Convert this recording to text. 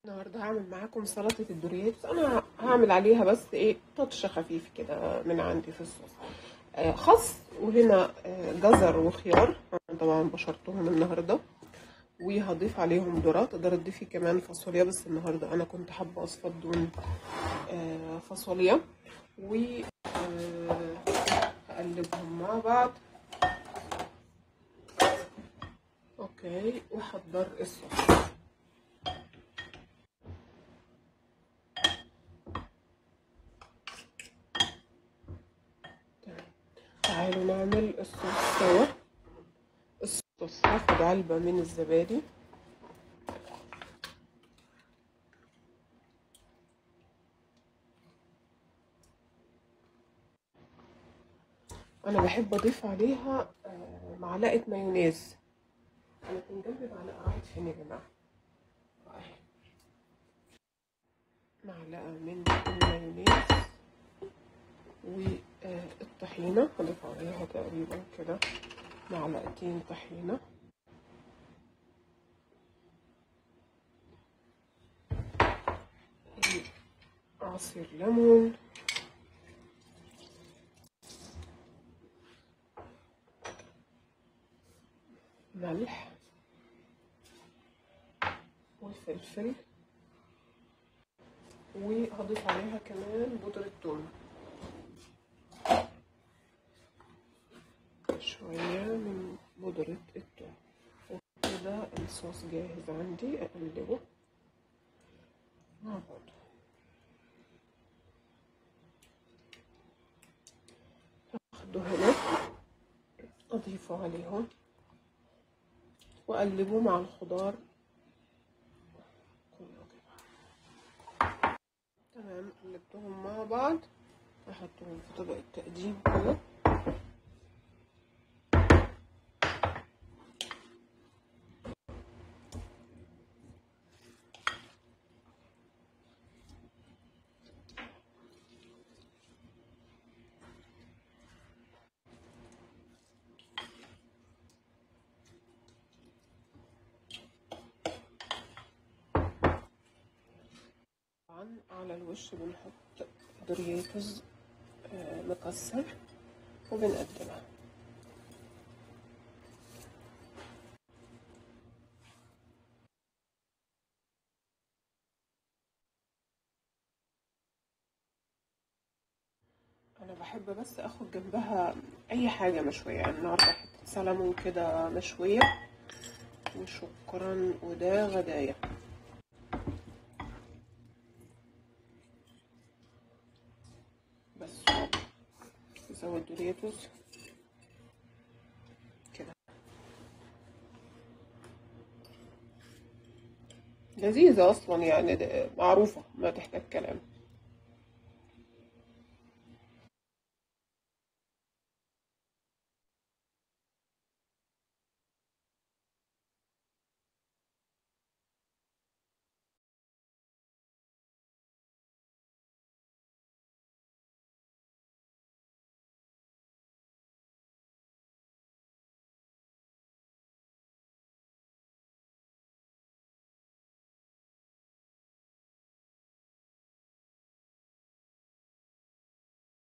النهارده هعمل معاكم سلطة الدوريات انا هعمل عليها بس ايه تاتش خفيف كده من عندي في الصوص آه خس وهنا آه جزر وخيار انا طبعا بشرتهم النهارده وهضيف عليهم ذره تقدر تضيفي كمان فاصوليا بس النهارده انا كنت حابه اصفى بدون آه فاصوليا و آه هقلبهم مع بعض اوكي واحضر الصوص تعالوا نعمل الصوص سوا الصوص هاخد علبة من الزبادي انا بحب اضيف عليها معلقة مايونيز انا كان جنبي معلقة راحت فين يا جماعة معلقة من المايونيز والطحينة هضيف عليها تقريبا كده معلقتين طحينة عصير ليمون ملح وفلفل وهضيف عليها كمان بودرة ثوم شوية من بودرة الثوم وكده الصوص جاهز عندي اقلبه مع بعض هاخده هنا اضيفه عليهم واقلبه مع الخضار كله كده تمام قلبتهم مع بعض احطهم في طبق التقديم كده طبعا على الوش بنحط دوريتوز مكسر وبنقدمها انا بحب بس اخد جنبها اي حاجه مشويه يعني النهارده حته سلمون كده مشويه وشكرا وده غدايا بس نزود دوريتوس كده لذيذة أصلا يعني معروفة ما تحتاج كلام